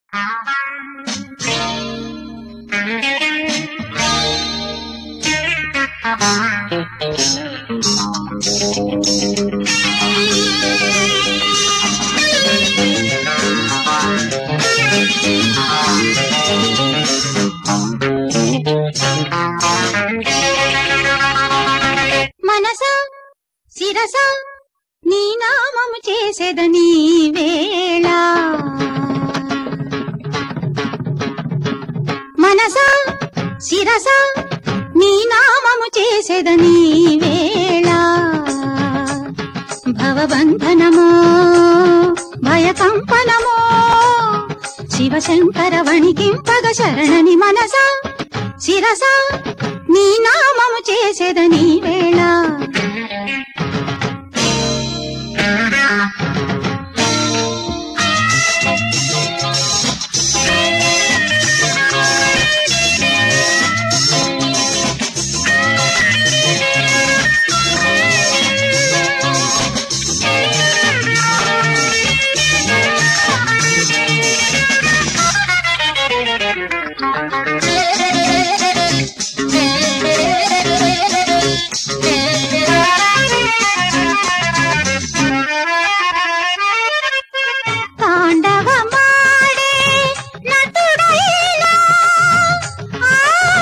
మనస శిరస నీ నామము చేసేదని వేళ మనస శిరస నీ నామము చేసేదని వేళ భవబంధనమో భయకంపనమో శివశంకర వణికింపగ శరణని మనస శిరస నీ నామము చేసేదని వేళ తాండవమాడే నటుడైనా ఆ,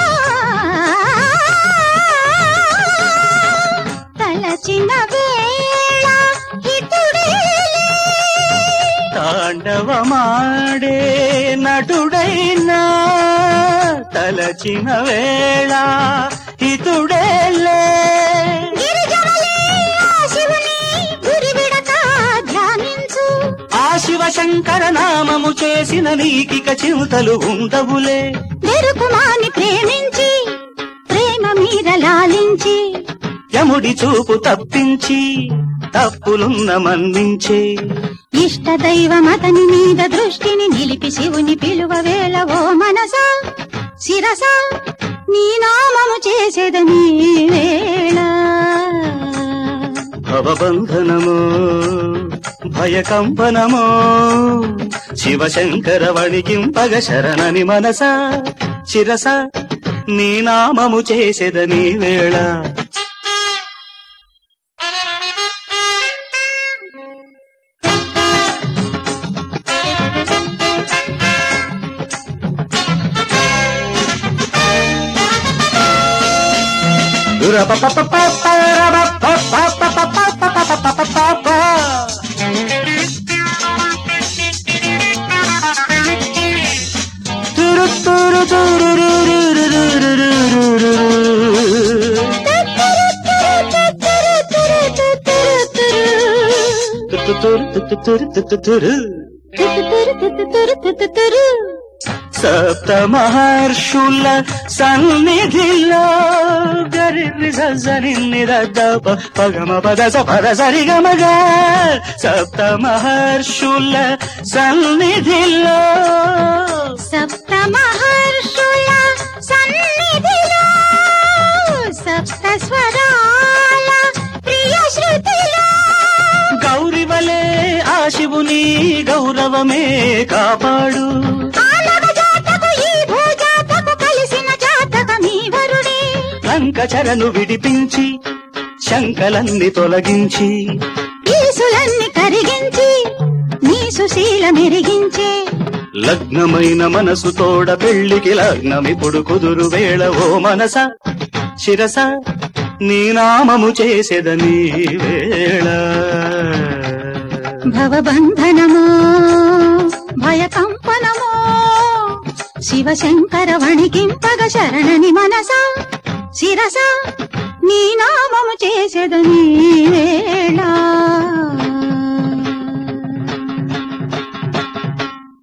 తలచిన వేళ హితుడేలే తాండవమాడే నటుడైనా తలచిన వేళ హితుడేలే గిరిజనులే ఆ శివుని గురివిడక ధ్యానించు ఆ శివశంకర నామము చేసిన నీకిక చింతలు ఉండవులే వెరుకుమాని ప్రేమించి ప్రేమ మీద లాలించి యముడి చూపు తప్పించి తప్పులున్న మన్నించే ఇష్ట దైవం అతని మీద దృష్టిని నిలిపి శివుని పిలువ వేళ ఓ మనస శిరస నీ నామము చేసేదని వేళ భవబంధనమో భయకంపనమో శివశంకర వణికింపగ శరణని మనస శిరస నీ నామము చేసేదని వేళ తురు తురు తురురురురురురురురురు. తురు తురు తురు తురు తురు తురు. సప్త మహర్షుల సన్నిధిలో గరి సరి నిరదప పగమ పద పద సరి గమగ సప్త మహర్షుల సన్నిధిలో సప్త మహర్షుల సన్నిధిలో సప్త స్వరాల ప్రియ శృతిలో గౌరివలే ఆ శివుని గౌరవమే కాపాడు ఆనవ జాతకు ఈ భూజాతకు కలిసిన జాతకమీ వరుడే లంకచరను విడిపించి శంకలన్ని తొలగించి ఈసులన్నీ కరిగించి నీ సుశీల మెరిగించే లగ్నమైన మనసు తోడ పెళ్లికి లగ్నమిప్పుడు కుదురు వేళ ఓ మనస శిరస నీ నామము చేసేదని వేళ భవబంధనమో భయకంపనమో శివశంకర వణికింపగ శరణని మనస శిరస నీ నామము చేసేదని వేళ